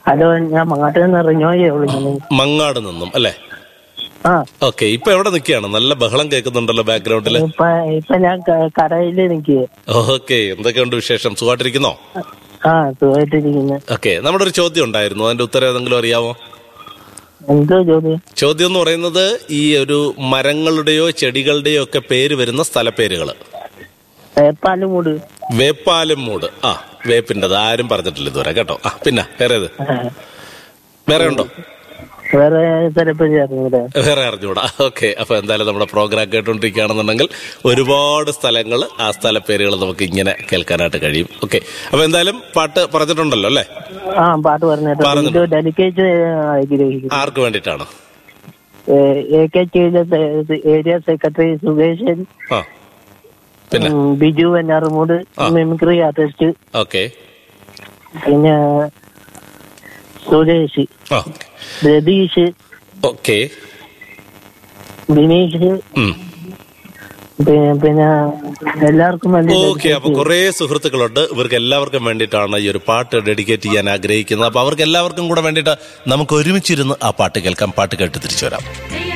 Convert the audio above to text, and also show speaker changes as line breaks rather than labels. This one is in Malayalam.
ഹലോ ഞാൻ മങ്ങാട്ടിൽ നിന്ന് റിഞ്ഞോയെ വിളിക്കുന്നത്
മങ്ങാട് നിന്നും അല്ലേ
ആ
ഓക്കെ ഇപ്പൊ എവിടെ നിൽക്കുകയാണ് നല്ല ബഹളം കേൾക്കുന്നുണ്ടല്ലോ ബാക്ക്ഗ്രൗണ്ടില്
ഇപ്പൊ ഇപ്പൊ ഞാൻ ക- കടയില് നിൽക്കുക
ഓക്കെ എന്തൊക്കെയുണ്ട് വിശേഷം സുഖമായിട്ടിരിക്കുന്നോ
ആ സുഖമായിട്ടിരിക്കുന്നു
ഓക്കെ നമ്മുടെ ഒരു ചോദ്യം ഉണ്ടായിരുന്നു അതിന്റെ ഉത്തരം ഏതെങ്കിലും അറിയാമോ
എന്തോ ചോദ്യം
ചോദ്യം എന്ന് പറയുന്നത് ഈ ഒരു മരങ്ങളുടെയോ ചെടികളുടെയോ ഒക്കെ പേര് വരുന്ന സ്ഥലപ്പേരുകൾ
പേപ്പാലും മൂട്
വേപ്പാലും മൂട് ആ വേപ്പിൻ്റെത് ആരും പറഞ്ഞിട്ടില്ല ഇതുവരെ കേട്ടോ ആ പിന്നെ വേറെ ഏത്
ആ,
വേറെ ഉണ്ടോ
വേറെ സ്ഥലപ്പേര് അറിഞ്ഞൂടെ
വേറെ അറിഞ്ഞൂടാ ഓക്കെ അപ്പൊ എന്തായാലും നമ്മുടെ പ്രോഗ്രാം കേട്ടോണ്ടിരിക്കുകയാണെന്നുണ്ടെങ്കിൽ ഒരുപാട് സ്ഥലങ്ങൾ ആ സ്ഥലപ്പേരുകൾ നമുക്ക് ഇങ്ങനെ കേൾക്കാനായിട്ട് കഴിയും ഓക്കെ അപ്പൊ എന്തായാലും പാട്ട് പറഞ്ഞിട്ടുണ്ടല്ലോ അല്ലേ
ആ പാട്ട് പറഞ്ഞിട്ടുണ്ട്
പറഞ്ഞിട്ടുണ്ട്.
ഇത് ഡെലിക്കേറ്റ് ആഗ്രഹിക്കുന്നു
ആർക്ക് വേണ്ടിയിട്ടാണ്
A K area secretary Sukeshan
ആ പിന്നെ
ഉം, ബിജു വെഞ്ഞാറുമൂട്
ആ.
മിമിക്രി ആർട്ടിസ്റ്റ്
ഓക്കെ
പിന്നെ സുരേഷ്
ആ
രതീഷ്
ഓക്കെ
ബിനീഷ്
ഉം
പിന്നെ പിന്നെ എല്ലാവർക്കും വേണ്ടി
ഓക്കെ അപ്പൊ കുറെ സുഹൃത്തുക്കളുണ്ട് ഇവർക്ക് എല്ലാവർക്കും വേണ്ടിയിട്ടാണ് ഈ ഒരു പാട്ട് ഡെഡിക്കേറ്റ് ചെയ്യാൻ ആഗ്രഹിക്കുന്നത് അപ്പൊ അവർക്ക് എല്ലാവർക്കും കൂടെ വേണ്ടിയിട്ട് നമുക്ക് ഒരുമിച്ചിരുന്ന് ആ പാട്ട് കേൾക്കാം പാട്ട് കേട്ട് തിരിച്ചു വരാം